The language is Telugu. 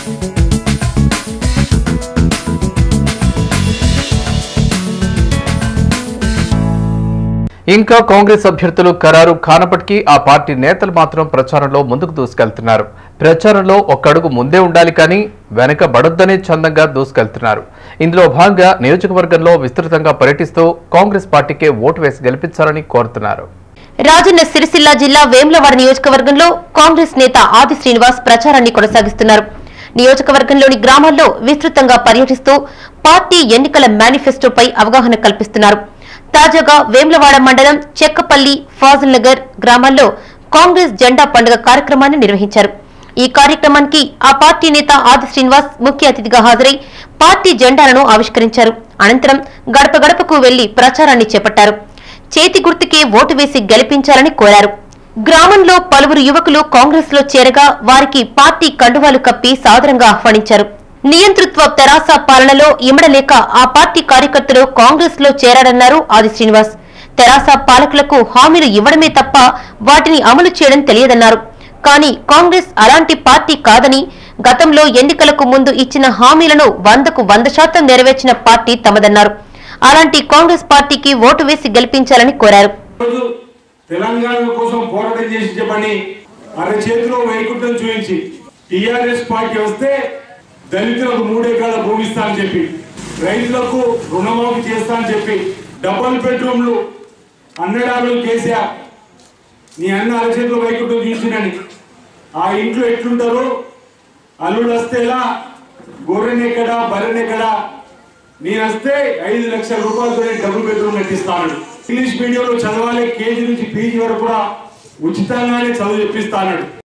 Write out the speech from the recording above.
ఇంకా కాంగ్రెస్ అభ్యర్థులు ఖరారు కానప్పటికీ ఆ పార్టీ నేతలు మాత్రం ప్రచారంలో ముందుకు దూసుకెళ్తున్నారు ప్రచారంలో ఒక్క అడుగు ముందే ఉండాలి కానీ వెనక బడొద్దనే చందంగా దూసుకెళ్తున్నారు ఇందులో భాగంగా నియోజకవర్గంలో విస్తృతంగా పర్యటిస్తూ కాంగ్రెస్ పార్టీకే ఓటు వేసి గెలిపించాలని కోరుతున్నారు రాజన్న సిరిసిల్ల జిల్లా వేములవాడ నియోజకవర్గంలో కాంగ్రెస్ నేత ఆది శ్రీనివాస్ ప్రచారాన్ని కొనసాగిస్తున్నారు నియోజకవర్గంలోని గ్రామాల్లో విస్తృతంగా పర్యటిస్తూ పార్టీ ఎన్నికల మేనిఫెస్టోపై అవగాహన కల్పిస్తున్నారు తాజాగా వేములవాడ మండలం చెక్కపల్లి ఫాజిల్ నగర్ గ్రామాల్లో కాంగ్రెస్ జెండా పండుగ కార్యక్రమాన్ని నిర్వహించారు ఈ కార్యక్రమానికి ఆ పార్టీ నేత ఆది శ్రీనివాస్ ముఖ్య అతిథిగా హాజరై పార్టీ జెండాలను ఆవిష్కరించారు అనంతరం గడప గడపకు వెళ్లి ప్రచారాన్ని చేపట్టారు చేతి గుర్తుకే ఓటు వేసి గెలిపించాలని కోరారు గ్రామంలో పలువురు యువకులు కాంగ్రెస్ లో చేరగా వారికి పార్టీ కండువాలు కప్పి సాదరంగా ఆహ్వానించారు నియంతృత్వ తెరాస పాలనలో ఇమడలేక ఆ పార్టీ కార్యకర్తలు కాంగ్రెస్ లో చేరారన్నారు ఆది శ్రీనివాస్ తెరాస పాలకులకు హామీలు ఇవ్వడమే తప్ప వాటిని అమలు చేయడం తెలియదన్నారు కానీ కాంగ్రెస్ అలాంటి పార్టీ కాదని గతంలో ఎన్నికలకు ముందు ఇచ్చిన హామీలను వందకు వంద శాతం నెరవేర్చిన పార్టీ తమదన్నారు అలాంటి కాంగ్రెస్ పార్టీకి ఓటు వేసి గెలిపించాలని కోరారు రోజు తెలంగాణ కోసం పోరాటం చేసి చెప్పని అరచేతిలో వైకుంఠం చూపించి టిఆర్ఎస్ పార్టీ వస్తే దళితులకు మూడెకరాల భూమి ఇస్తా అని చెప్పి రైతులకు రుణమాఫీ చేస్తా అని చెప్పి డబల్ బెడ్రూమ్లు అన్నడాలు కేసీఆర్ నీ అన్న అరచేతిలో వైకుంఠం చూపించినని ఆ ఇంట్లో ఎట్లుంటారు అల్లుడు వస్తే ఎలా గొర్రెనెక్కడా బర్రెనెక్కడా నేను వస్తే ఐదు లక్షల రూపాయలతో డబుల్ బెడ్రూమ్ కట్టిస్తాను ఇంగ్లీష్ మీడియంలో చదవాలి కేజీ నుంచి పీజీ వరకు కూడా ఉచితంగానే చదువు చెప్పిస్తాను